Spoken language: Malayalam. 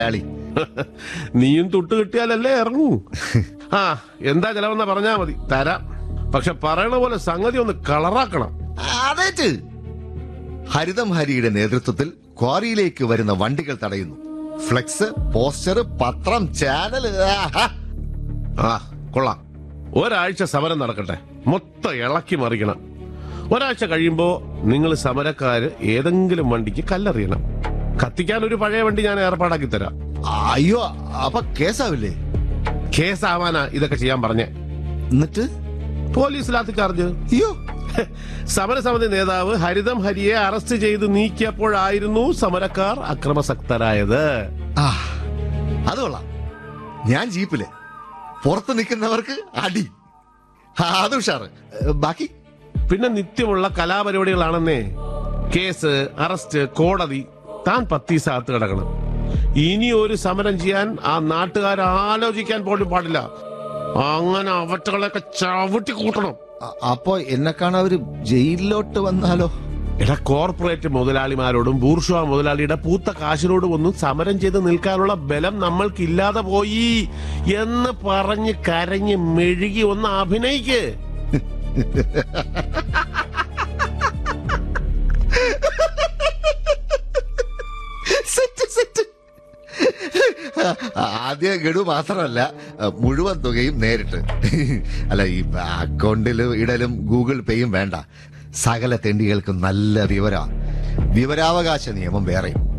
കളി നീയും തൊട്ട് കിട്ടിയാലല്ലേ ഇറങ്ങൂ ആ എന്താ ചെലവെന്ന പറഞ്ഞാ മതി തരാം പക്ഷെ പറയണ പോലെ സംഗതി ഒന്ന് കളറാക്കണം അതേറ്റ് ഹരിതം ഹരിയുടെ നേതൃത്വത്തിൽ ക്വാറിയിലേക്ക് വരുന്ന വണ്ടികൾ തടയുന്നു ഫ്ലെക്സ് പോസ്റ്റർ പത്രം ചാനൽ ആഹാ. ആ കൊള്ളാം ഒരാഴ്ച സമരം നടക്കട്ടെ മൊത്തം ഇളക്കി മറിക്കണം ഒരാഴ്ച കഴിയുമ്പോ നിങ്ങൾ സമരക്കാര് ഏതെങ്കിലും വണ്ടിക്ക് കല്ലെറിയണം കത്തിക്കാൻ ഒരു പഴയ വണ്ടി ഞാൻ ഏർപ്പാടാക്കി തരാം അയ്യോ അപ്പൊ കേസാവില്ലേ കേസാവാനാ ഇതൊക്കെ ചെയ്യാൻ പറഞ്ഞേ എന്നിട്ട് പോലീസ് ലാത്തി ചാർജ് അയ്യോ സമരസമിതി നേതാവ് ഹരിതം ഹരിയെ അറസ്റ്റ് ചെയ്ത് നീക്കിയപ്പോഴായിരുന്നു സമരക്കാർ അക്രമസക്തരായത് ആ അത് കൊള്ളാം ഞാൻ ജീപ്പില് പുറത്ത് നിൽക്കുന്നവർക്ക് അടി ആ, അത് ഉഷാറ് ഏ, ബാക്കി പിന്നെ നിത്യമുള്ള കലാപരിപാടികളാണെന്നേ കേസ് അറസ്റ്റ് കോടതി താൻ പത്തീസകത്ത് കിടക്കണം ഇനി ഒരു സമരം ചെയ്യാൻ ആ നാട്ടുകാർ ആലോചിക്കാൻ പോലും പാടില്ല അങ്ങനെ അവറ്റകളെയൊക്കെ ചവിട്ടി കൂട്ടണം അ- അപ്പൊ എന്നെ കാണാൻ അവര് ജയിലിലോട്ട് വന്നാലോ എടാ കോർപ്പറേറ്റ് മുതലാളിമാരോടും ബൂർഷുവ മുതലാളിയുടെ പൂത്ത കാശിനോടും ഒന്നും സമരം ചെയ്ത് നിൽക്കാനുള്ള ബലം നമ്മൾക്കില്ലാതെ പോയി എന്ന് പറഞ്ഞ് കരഞ്ഞ് മെഴുകി ഒന്ന് അഭിനയിക്ക് സെറ്റ് സെറ്റ് ആദ്യ ഗഡു മാത്രമല്ല മുഴുവൻ തുകയും നേരിട്ട് അല്ല ഈ അക്കൗണ്ടിലും ഇടലും ഗൂഗിൾ പേയും വേണ്ട സകല തെണ്ടികൾക്കും നല്ല വിവര വിവരാവകാശ നിയമം വേറെയും